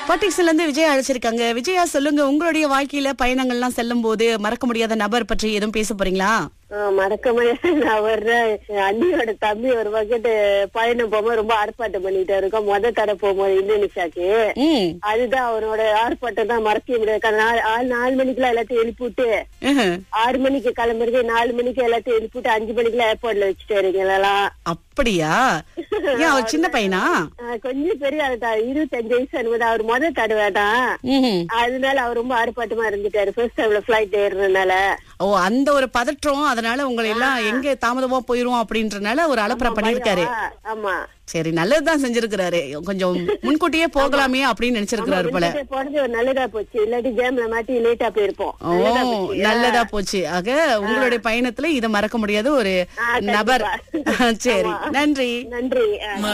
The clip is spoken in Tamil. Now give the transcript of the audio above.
பாட்டிக்ஸ்ல இருந்து விஜயா அழைச்சிருக்காங்க விஜயா சொல்லுங்க உங்களுடைய வாழ்க்கையில பயணங்கள்லாம் செல்லும் போது மறக்க முடியாத நபர் பற்றி எதுவும் பேச போறீங்களா ஆ, மறக்க முடியாது நான் வர்றேன் என் அண்ணியோட தம்பி ஒரு பக்கெட் பயணம் போகும்போது ரொம்ப ஆர்ப்பாட்டம் பண்ணிட்டு இருக்கோம் முத தர போகும்போது இந்தோனேஷியாக்கு ம் அதுதான் அவனோட ஆர்ப்பாட்டம் தான் மறக்க முடியாது காரணம் நாலு- ஆள் நாலு மணிக்கெல்லாம் எல்லாத்தையும் எழுப்பி விட்டு ம்ஹும். ஆறு மணிக்கு கிளம்புறது நாலு மணிக்கு எல்லாத்தையும் எழுப்பி விட்டு அஞ்சு மணிக்கெல்லாம் ஏர்போர்ட்ல வச்சுட்டு எல்லாம் அப்படியா ஏன் அவர் சின்ன பையனா கொஞ்சம் பெரிய ஆளு தான் இருபத்தஞ்சு வயசு அனுபவம் அவர் முத தடவை தான் ம்ஹும். அதனால அவர் ரொம்ப ஆர்ப்பாட்டமா இருந்துட்டாரு ஃபர்ஸ்ட் டைம்ல பிளைட் ஏறுறதுனால ஓ அந்த ஒரு பதற்றம் அதனால உங்களை எல்லாம் எங்க தாமதமா போயிருவோம் அப்படின்றனால ஒரு அலப்பறை பண்ணிருக்காரு ஆ, ஆமா சரி நல்லதுதான் செஞ்சிருக்கிறாரு கொஞ்சம் முன்கூட்டியே போகலாமே அப்படின்னு நினைச்சிருக்கிறாரு போல விட்டுட்டு போனது ஒரு நல்லதா போச்சு இல்லாட்டி ஜேம்ல மாட்டி லேட்டா போயிருப்போம் ஓ நல்லதா போச்சு ஆக உங்களுடைய பயணத்துல இத மறக்க முடியாத ஒரு ஆ, கண்டிப்பா. நபர் சரி நன்றி நன்றி ஆ.